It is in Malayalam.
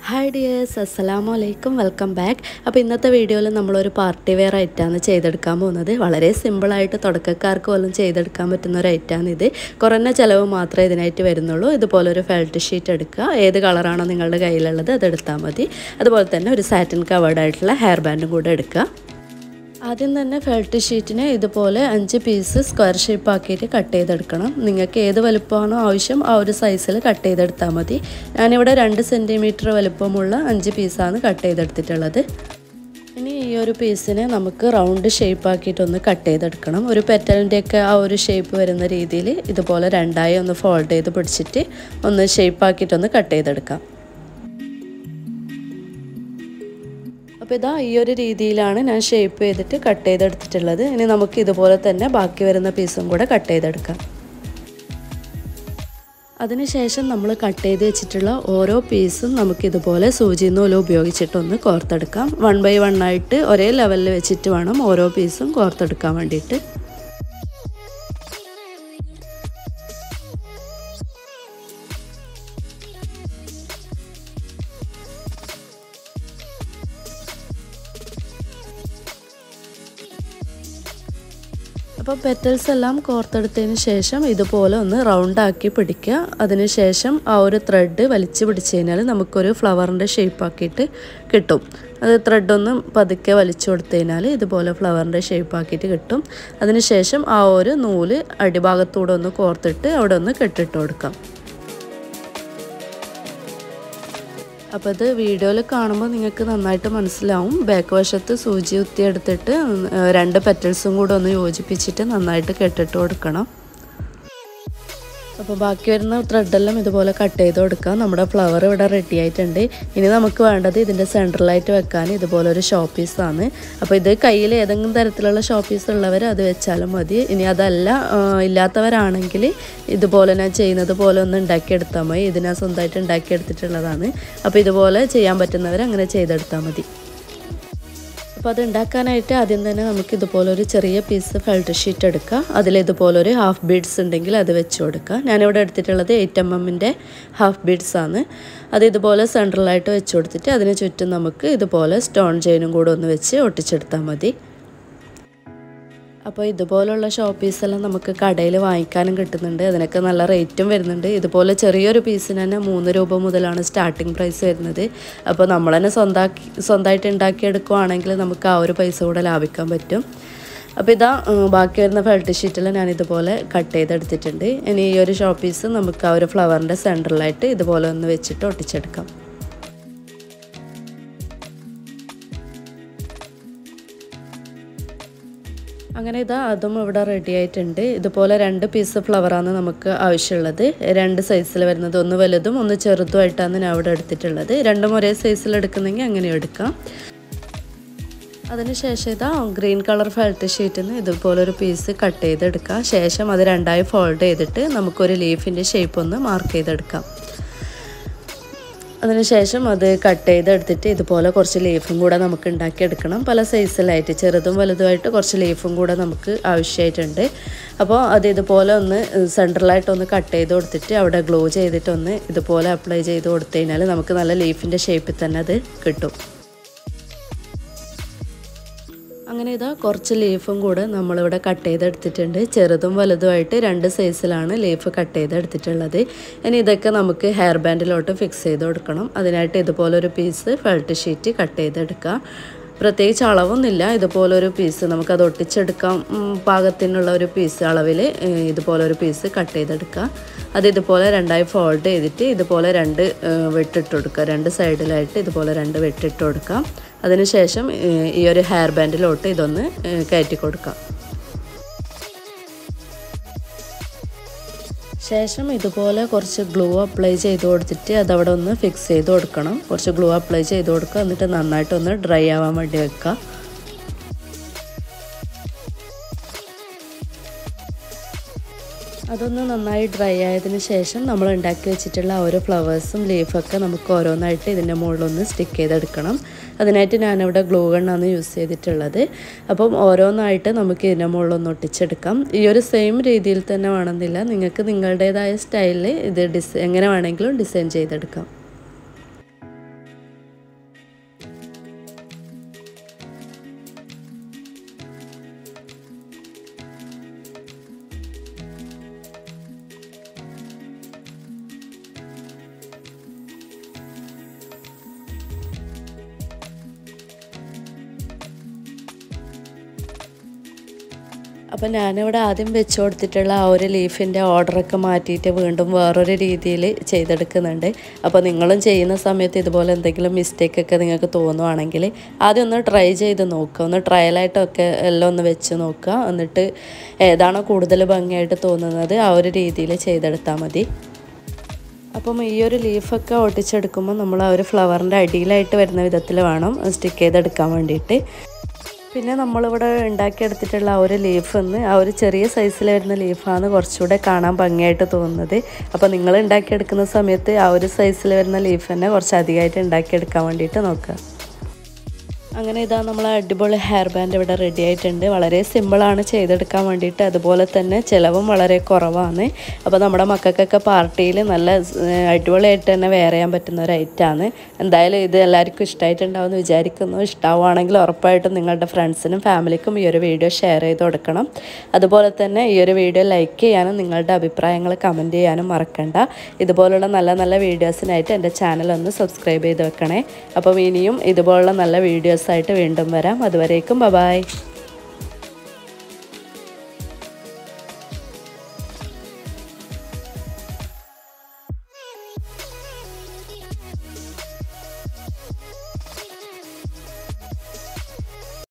ഹായ് ഡിയേഴ്സ് അസ്സലാമു അലൈക്കും വെൽക്കം ബാക്ക് അപ്പോൾ ഇന്നത്തെ വീഡിയോയിൽ നമ്മളൊരു പാർട്ടി വെയർ ഐറ്റാണ് ചെയ്തെടുക്കാൻ പോകുന്നത് വളരെ സിമ്പിളായിട്ട് തുടക്കക്കാർക്ക് പോലും ചെയ്തെടുക്കാൻ പറ്റുന്ന ഒരു ഐറ്റാണ് ഇത് കുറഞ്ഞ ചിലവ് മാത്രമേ ഇതിനായിട്ട് വരുന്നുള്ളൂ ഇതുപോലെ ഒരു ഫെൽറ്റ് ഷീറ്റ് എടുക്കുക ഏത് കളറാണോ നിങ്ങളുടെ കയ്യിലുള്ളത് അത് എടുത്താൽ മതി അതുപോലെ തന്നെ ഒരു സാറ്റിൻ കവേർഡ് ആയിട്ടുള്ള ഹെയർ ബാൻഡും കൂടെ എടുക്കുക ആദ്യം തന്നെ ഫെൽറ്റ് ഷീറ്റിനെ ഇതുപോലെ അഞ്ച് പീസ് സ്ക്വയർ ഷേപ്പ് ആക്കിയിട്ട് കട്ട് ചെയ്തെടുക്കണം നിങ്ങൾക്ക് ഏത് വലുപ്പമാണോ ആവശ്യം ആ ഒരു സൈസിൽ കട്ട് ചെയ്തെടുത്താൽ മതി ഞാനിവിടെ രണ്ട് സെൻറ്റിമീറ്റർ വലുപ്പമുള്ള അഞ്ച് പീസാണ് കട്ട് ചെയ്തെടുത്തിട്ടുള്ളത് ഇനി ഈ ഒരു പീസിനെ നമുക്ക് റൗണ്ട് ഷേപ്പ് ആക്കിയിട്ടൊന്ന് കട്ട് ചെയ്തെടുക്കണം ഒരു പെറ്റലിൻ്റെയൊക്കെ ആ ഒരു ഷേപ്പ് വരുന്ന രീതിയിൽ ഇതുപോലെ രണ്ടായി ഒന്ന് ഫോൾഡ് ചെയ്ത് പിടിച്ചിട്ട് ഒന്ന് ഷേപ്പ് ആക്കിയിട്ടൊന്ന് കട്ട് ചെയ്തെടുക്കാം അപ്പോൾ ഇതാ ഈ ഒരു രീതിയിലാണ് ഞാൻ ഷേപ്പ് ചെയ്തിട്ട് കട്ട് ചെയ്തെടുത്തിട്ടുള്ളത് ഇനി നമുക്ക് ഇതുപോലെ തന്നെ ബാക്കി വരുന്ന പീസും കൂടെ കട്ട് ചെയ്തെടുക്കാം അതിനുശേഷം നമ്മൾ കട്ട് ചെയ്ത് വെച്ചിട്ടുള്ള ഓരോ പീസും നമുക്കിതുപോലെ സൂചി നൂല് ഉപയോഗിച്ചിട്ടൊന്ന് കോർത്തെടുക്കാം വൺ ബൈ വൺ ആയിട്ട് ഒരേ ലെവലിൽ വെച്ചിട്ട് വേണം ഓരോ പീസും കോർത്തെടുക്കാൻ വേണ്ടിയിട്ട് അപ്പോൾ പെറ്റൽസ് എല്ലാം കോർത്തെടുത്തതിന് ശേഷം ഇതുപോലെ ഒന്ന് റൗണ്ട് ആക്കി പിടിക്കുക അതിനുശേഷം ആ ഒരു ത്രെഡ് വലിച്ചു പിടിച്ച് കഴിഞ്ഞാൽ നമുക്കൊരു ഫ്ലവറിൻ്റെ ഷേപ്പ് ആക്കിയിട്ട് കിട്ടും അത് ത്രെഡൊന്ന് പതുക്കെ വലിച്ചു കൊടുത്തു കഴിഞ്ഞാൽ ഇതുപോലെ ഫ്ലവറിൻ്റെ ഷേപ്പ് ആക്കിയിട്ട് കിട്ടും അതിനുശേഷം ആ ഒരു നൂല് അടിഭാഗത്തൂടെ ഒന്ന് കോർത്തിട്ട് അവിടെ ഒന്ന് കെട്ടിട്ട് കൊടുക്കാം അപ്പോൾ ഇത് വീഡിയോയിൽ കാണുമ്പോൾ നിങ്ങൾക്ക് നന്നായിട്ട് മനസ്സിലാവും ബാക്ക് വശത്ത് സൂചി കുത്തിയെടുത്തിട്ട് രണ്ട് പെറ്റൽസും കൂടെ ഒന്ന് യോജിപ്പിച്ചിട്ട് നന്നായിട്ട് കെട്ടിട്ട് കൊടുക്കണം അപ്പോൾ ബാക്കി വരുന്ന ത്രെഡെല്ലാം ഇതുപോലെ കട്ട് ചെയ്ത് കൊടുക്കാം നമ്മുടെ ഫ്ലവർ ഇവിടെ റെഡി ആയിട്ടുണ്ട് ഇനി നമുക്ക് വേണ്ടത് ഇതിൻ്റെ സെൻറ്ററിലായിട്ട് വെക്കാൻ ഇതുപോലെ ഒരു ഷോ പീസാണ് അപ്പോൾ ഇത് കയ്യിൽ ഏതെങ്കിലും തരത്തിലുള്ള ഷോ പീസ് ഉള്ളവർ അത് വെച്ചാലും മതി ഇനി അതല്ല ഇല്ലാത്തവരാണെങ്കിൽ ഇതുപോലെ ഞാൻ ചെയ്യുന്നത് പോലെ ഒന്ന് ഉണ്ടാക്കിയെടുത്താൽ മതി ഇത് ഞാൻ സ്വന്തമായിട്ട് ഉണ്ടാക്കിയെടുത്തിട്ടുള്ളതാണ് അപ്പോൾ ഇതുപോലെ ചെയ്യാൻ പറ്റുന്നവർ അങ്ങനെ ചെയ്തെടുത്താൽ മതി അപ്പോൾ അത് ഉണ്ടാക്കാനായിട്ട് ആദ്യം തന്നെ നമുക്ക് ഇതുപോലെ ഒരു ചെറിയ പീസ് ഫെൽറ്റ് ഷീറ്റ് എടുക്കുക അതിൽ ഇതുപോലെ ഒരു ഹാഫ് ബീഡ്സ് ഉണ്ടെങ്കിൽ അത് വെച്ച് കൊടുക്കുക ഞാനിവിടെ എടുത്തിട്ടുള്ളത് എയ്റ്റ് എം എമ്മിൻ്റെ ഹാഫ് ബീഡ്സ് ആണ് അത് ഇതുപോലെ സെൻട്രലായിട്ട് വെച്ച് കൊടുത്തിട്ട് അതിന് ചുറ്റും നമുക്ക് ഇതുപോലെ സ്റ്റോൺ ചെയിനും കൂടെ ഒന്ന് വെച്ച് ഒട്ടിച്ചെടുത്താൽ മതി അപ്പോൾ ഇതുപോലുള്ള ഷോ പീസെല്ലാം നമുക്ക് കടയിൽ വാങ്ങിക്കാനും കിട്ടുന്നുണ്ട് അതിനൊക്കെ നല്ല റേറ്റും വരുന്നുണ്ട് ഇതുപോലെ ചെറിയൊരു പീസിന് തന്നെ മൂന്ന് രൂപ മുതലാണ് സ്റ്റാർട്ടിങ് പ്രൈസ് വരുന്നത് അപ്പോൾ നമ്മൾ തന്നെ സ്വന്തമാക്കി സ്വന്തമായിട്ട് ഉണ്ടാക്കിയെടുക്കുവാണെങ്കിൽ നമുക്ക് ആ ഒരു പൈസ കൂടെ ലാഭിക്കാൻ പറ്റും അപ്പോൾ ഇതാ ബാക്കി വരുന്ന ഫെൽറ്റ് ഷീറ്റിൽ ഞാൻ ഇതുപോലെ കട്ട് ചെയ്തെടുത്തിട്ടുണ്ട് ഇനി ഈ ഒരു ഷോ പീസ് നമുക്ക് ആ ഒരു ഫ്ലവറിൻ്റെ സെൻറ്ററിലായിട്ട് ഇതുപോലെ ഒന്ന് വെച്ചിട്ട് ഒട്ടിച്ചെടുക്കാം അങ്ങനെ ഇതാ അതും ഇവിടെ റെഡി ആയിട്ടുണ്ട് ഇതുപോലെ രണ്ട് പീസ് ഫ്ലവറാണ് നമുക്ക് ആവശ്യമുള്ളത് രണ്ട് സൈസിൽ വരുന്നത് ഒന്ന് വലുതും ഒന്ന് ചെറുതുമായിട്ടാണ് ഞാൻ അവിടെ എടുത്തിട്ടുള്ളത് രണ്ടും ഒരേ സൈസിൽ എടുക്കുന്നെങ്കിൽ അങ്ങനെ എടുക്കാം അതിനുശേഷം ഇതാ ഗ്രീൻ കളർ ഫെൽറ്റ് ഷീറ്റിൽ നിന്ന് ഇതുപോലെ ഒരു പീസ് കട്ട് ചെയ്തെടുക്കുക ശേഷം അത് രണ്ടായി ഫോൾഡ് ചെയ്തിട്ട് നമുക്കൊരു ലീഫിൻ്റെ ഷേപ്പ് ഒന്ന് മാർക്ക് ചെയ്തെടുക്കാം അതിനുശേഷം അത് കട്ട് ചെയ്തെടുത്തിട്ട് ഇതുപോലെ കുറച്ച് ലീഫും കൂടെ നമുക്ക് ഉണ്ടാക്കിയെടുക്കണം പല സൈസിലായിട്ട് ചെറുതും വലുതുമായിട്ട് കുറച്ച് ലീഫും കൂടെ നമുക്ക് ആവശ്യമായിട്ടുണ്ട് അപ്പോൾ അത് ഇതുപോലെ ഒന്ന് സെൻട്രലായിട്ട് ഒന്ന് കട്ട് ചെയ്ത് കൊടുത്തിട്ട് അവിടെ ഗ്ലോ ചെയ്തിട്ടൊന്ന് ഇതുപോലെ അപ്ലൈ ചെയ്ത് കൊടുത്തു കഴിഞ്ഞാൽ നമുക്ക് നല്ല ലീഫിൻ്റെ ഷേപ്പിൽ തന്നെ അത് കിട്ടും അങ്ങനെ ഇതാ കുറച്ച് ലീഫും കൂടെ നമ്മളിവിടെ കട്ട് ചെയ്തെടുത്തിട്ടുണ്ട് ചെറുതും വലുതുമായിട്ട് രണ്ട് സൈസിലാണ് ലീഫ് കട്ട് ചെയ്തെടുത്തിട്ടുള്ളത് ഇനി ഇതൊക്കെ നമുക്ക് ഹെയർ ബാൻഡിലോട്ട് ഫിക്സ് ചെയ്ത് കൊടുക്കണം അതിനായിട്ട് ഇതുപോലെ ഒരു പീസ് ഫെൽറ്റ് ഷീറ്റ് കട്ട് ചെയ്തെടുക്കുക പ്രത്യേകിച്ച് അളവൊന്നുമില്ല ഇതുപോലൊരു പീസ് നമുക്കത് ഒട്ടിച്ചെടുക്കാൻ പാകത്തിനുള്ള ഒരു പീസ് അളവിൽ ഇതുപോലെ ഒരു പീസ് കട്ട് ചെയ്തെടുക്കുക അത് ഇതുപോലെ രണ്ടായി ഫോൾഡ് ചെയ്തിട്ട് ഇതുപോലെ രണ്ട് വെട്ടിട്ട് കൊടുക്കുക രണ്ട് സൈഡിലായിട്ട് ഇതുപോലെ രണ്ട് വെട്ടിട്ട് കൊടുക്കാം അതിനുശേഷം ഈ ഒരു ഹെയർ ബാൻഡിലോട്ട് ഇതൊന്ന് കയറ്റി കൊടുക്കാം ശേഷം ഇതുപോലെ കുറച്ച് ഗ്ലൂ അപ്ലൈ ചെയ്ത് കൊടുത്തിട്ട് അതവിടെ ഒന്ന് ഫിക്സ് ചെയ്ത് കൊടുക്കണം കുറച്ച് ഗ്ലൂ അപ്ലൈ ചെയ്ത് കൊടുക്കുക എന്നിട്ട് നന്നായിട്ടൊന്ന് ഡ്രൈ ആവാൻ വേണ്ടി വെക്കുക അതൊന്ന് നന്നായി ഡ്രൈ ആയതിനു ശേഷം നമ്മൾ ഉണ്ടാക്കി വെച്ചിട്ടുള്ള ഓരോ ഫ്ലവേഴ്സും ലീഫൊക്കെ നമുക്ക് ഓരോന്നായിട്ട് ഇതിൻ്റെ മുകളിലൊന്ന് സ്റ്റിക്ക് ചെയ്തെടുക്കണം അതിനായിട്ട് ഞാനിവിടെ ഗ്ലൂ ഗണ്ണാണ് യൂസ് ചെയ്തിട്ടുള്ളത് അപ്പം ഓരോന്നായിട്ട് നമുക്ക് ഇതിൻ്റെ മുകളിലൊന്ന് ഒട്ടിച്ചെടുക്കാം ഈ ഒരു സെയിം രീതിയിൽ തന്നെ വേണമെന്നില്ല നിങ്ങൾക്ക് നിങ്ങളുടേതായ സ്റ്റൈലിൽ ഇത് ഡിസ് എങ്ങനെ വേണമെങ്കിലും ഡിസൈൻ ചെയ്തെടുക്കാം അപ്പോൾ ഞാനിവിടെ ആദ്യം വെച്ച് കൊടുത്തിട്ടുള്ള ആ ഒരു ലീഫിൻ്റെ ഓർഡറൊക്കെ മാറ്റിയിട്ട് വീണ്ടും വേറൊരു രീതിയിൽ ചെയ്തെടുക്കുന്നുണ്ട് അപ്പോൾ നിങ്ങളും ചെയ്യുന്ന സമയത്ത് ഇതുപോലെ എന്തെങ്കിലും മിസ്റ്റേക്കൊക്കെ നിങ്ങൾക്ക് തോന്നുവാണെങ്കിൽ ആദ്യം ഒന്ന് ട്രൈ ചെയ്ത് നോക്കുക ഒന്ന് ട്രയലായിട്ടൊക്കെ എല്ലാം ഒന്ന് വെച്ച് നോക്കുക എന്നിട്ട് ഏതാണോ കൂടുതൽ ഭംഗിയായിട്ട് തോന്നുന്നത് ആ ഒരു രീതിയിൽ ചെയ്തെടുത്താൽ മതി അപ്പം ഈ ഒരു ലീഫൊക്കെ ഒട്ടിച്ചെടുക്കുമ്പോൾ നമ്മൾ ആ ഒരു ഫ്ലവറിൻ്റെ അടിയിലായിട്ട് വരുന്ന വിധത്തിൽ വേണം സ്റ്റിക്ക് ചെയ്തെടുക്കാൻ വേണ്ടിയിട്ട് പിന്നെ നമ്മളിവിടെ ഉണ്ടാക്കിയെടുത്തിട്ടുള്ള ആ ഒരു ലീഫ് നിന്ന് ആ ഒരു ചെറിയ സൈസിൽ വരുന്ന ലീഫാണ് കുറച്ചുകൂടെ കാണാൻ ഭംഗിയായിട്ട് തോന്നുന്നത് അപ്പോൾ നിങ്ങൾ ഉണ്ടാക്കിയെടുക്കുന്ന സമയത്ത് ആ ഒരു സൈസിൽ വരുന്ന ലീഫ് തന്നെ കുറച്ച് അധികമായിട്ട് ഉണ്ടാക്കിയെടുക്കാൻ വേണ്ടിയിട്ട് നോക്കുക അങ്ങനെ ഇതാ നമ്മൾ അടിപൊളി ഹെയർ ബാൻഡ് ഇവിടെ റെഡി ആയിട്ടുണ്ട് വളരെ സിമ്പിളാണ് ചെയ്തെടുക്കാൻ വേണ്ടിയിട്ട് അതുപോലെ തന്നെ ചിലവും വളരെ കുറവാണ് അപ്പോൾ നമ്മുടെ മക്കൾക്കൊക്കെ പാർട്ടിയിൽ നല്ല ഏഹ്, അടിപൊളിയായിട്ട് തന്നെ വെയർ ചെയ്യാൻ പറ്റുന്ന ഒരു ഐറ്റമാണ് എന്തായാലും ഇത് എല്ലാവർക്കും ഇഷ്ടമായിട്ടുണ്ടാവുമെന്ന് വിചാരിക്കുന്നു ഇഷ്ടമാവുകയാണെങ്കിൽ ഉറപ്പായിട്ടും നിങ്ങളുടെ ഫ്രണ്ട്സിനും ഫാമിലിക്കും ഈ ഒരു വീഡിയോ ഷെയർ ചെയ്ത് കൊടുക്കണം അതുപോലെ തന്നെ ഈ ഒരു വീഡിയോ ലൈക്ക് ചെയ്യാനും നിങ്ങളുടെ അഭിപ്രായങ്ങൾ കമൻറ്റ് ചെയ്യാനും മറക്കണ്ട ഇതുപോലുള്ള നല്ല നല്ല വീഡിയോസിനായിട്ട് എൻ്റെ ചാനൽ ഒന്ന് സബ്സ്ക്രൈബ് ചെയ്ത് വെക്കണേ അപ്പം ഇനിയും ഇതുപോലുള്ള നല്ല വീഡിയോസായിട്ട് വീണ്ടും വരാം അതുവരേക്കും ബൈ